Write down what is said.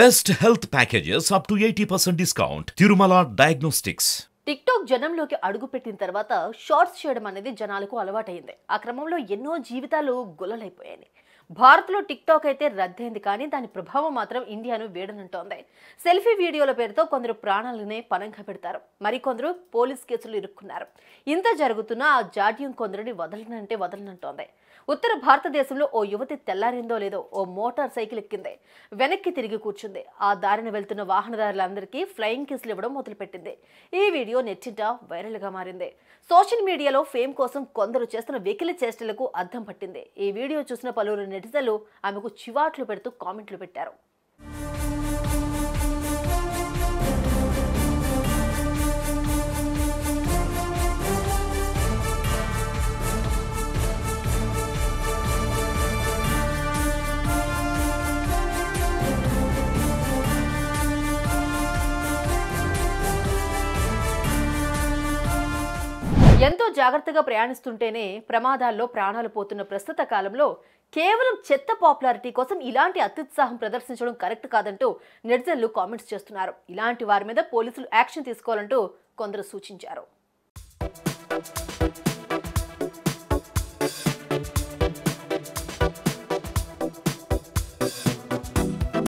Best health packages up to 80% discount. Tirumala Diagnostics. TikTok జనంలోకి అడుగుపెట్టిన తర్వాత shorts చేయడం అనేది జనాలకు అలవాటైంది ఆ క్రమంలో ఎన్నో జీవితాలు గుల్లలైపోయాయి భారత్లో టిక్ టాక్ అయితే రద్దయింది కానీ దాని ప్రభావం మాత్రం ఇండియాను వేడనంటోంది సెల్ఫీ వీడియోల పేరుతో కొందరు ప్రాణాలనే పనంగా పెడతారు మరికొందరు పోలీస్ కేసులు ఇరుక్కున్నారు ఇంత జరుగుతున్నా ఆ జాడ్యం కొందరిని వదలనంటే వదలనంటోంది ఉత్తర భారతదేశంలో ఓ యువతి తెల్లారిందో లేదో ఓ మోటార్ సైకిల్ ఎక్కింది వెనక్కి తిరిగి కూర్చుంది ఆ దారిన వెళ్తున్న వాహనదారులందరికీ ఫ్లయింగ్ కిస్లు ఇవ్వడం మొదలుపెట్టింది ఈ వీడియో నెట్టింట వైరల్గా మారింది సోషల్ మీడియాలో ఫేమ్ కోసం కొందరు చేస్తున్న వెకిలి చేష్టలకు అద్దం పట్టింది ఈ వీడియో చూసిన పలువురు నెటిజన్లు ఆమెకు చివాట్లు పెడుతూ కామెంట్లు పెట్టారు ఎంతో జాగ్రత్తగా ప్రయాణిస్తుంటేనే ప్రమాదాల్లో ప్రాణాలు పోతున్న ప్రస్తుత కాలంలో కేవలం చెత్త పాపులారిటీ కోసం ఇలాంటి అత్యుత్సాహం ప్రదర్శించడం కరెక్ట్ కాదంటూ నెటిజన్లు కామెంట్స్ చేస్తున్నారు ఇలాంటి వారి మీద పోలీసులు యాక్షన్ తీసుకోవాలంటూ కొందరు సూచించారు